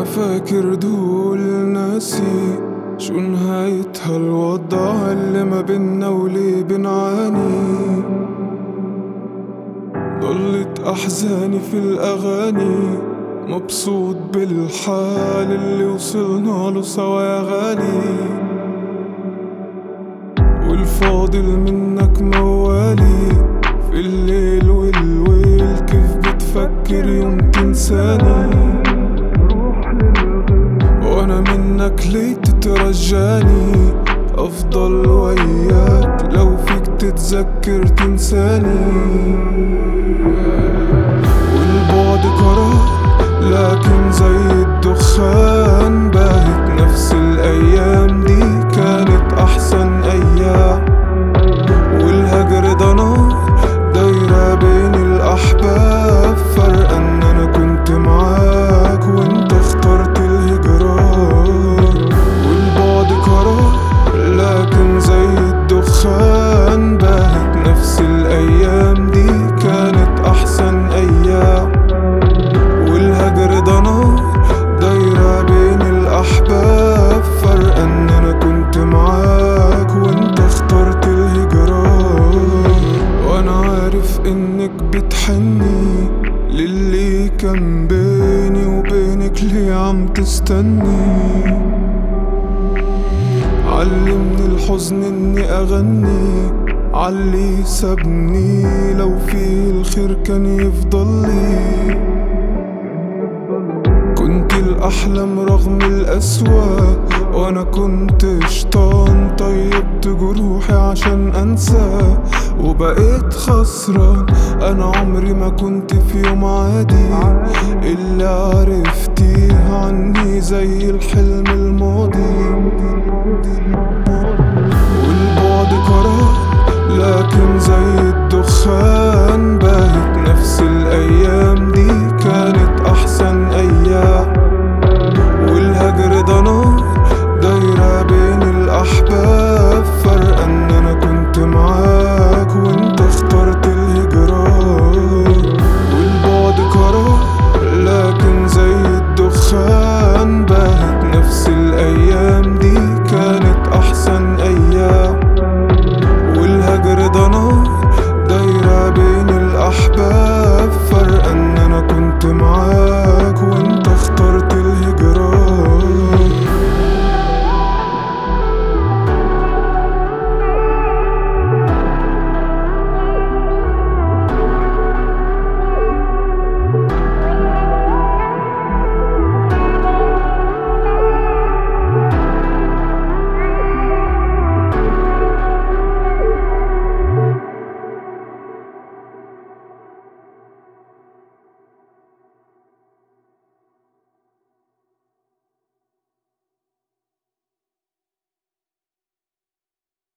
انا فاكر دول ناسي شو نهايتها الوضع اللي ما بينا وليه بنعاني ضلت احزاني في الاغاني مبسوط بالحال اللي وصلنا له سوا يا غالي والفاضل منك موالي في الليل والويل كيف بتفكر يوم تنساني وانا منك ليه تترجاني افضل وياك لو فيك تتذكر تنساني والبعد قرار لكن زي الدخان باهت نفس الايام دي كانت احسن ايام والهجر ده نار دايرة بين الاحباب فرق ان انا كنت معاك وانت اخترت الهجران والبعد قرار لكن زي الدخان باهت نفس الايام دي كانت احسن ايام والهجر ده نار دايرة بين الأحباب فرق إن أنا كنت معاك وأنت اخترت الهجران وأنا عارف إنك بتحني للي كان بيني وبينك ليه عم تستني علمني الحزن إني أغني علي سابني لو في الخير كان يفضلي كنت الأحلام رغم الأسوأ وأنا كنت شيطان طيبت جروحي عشان أنسى وبقيت خسران أنا عمري ما كنت في يوم عادي اللي عرفتيه عني زي الحلم الماضي والبعد قرار لكن زي الدخان باهت نفس الأيام دي كانت أحسن أيام والهجر ده نار دايرة بين الأحباب فرق إن أنا كنت معاك وأنت اخترت الهجران والبعد قرار لكن زي الدخان باهت نفس الأيام دي كانت أحسن أيام والهجر ده نار دايرة بين الأحباب فرق إن أنا كنت معاك وأنت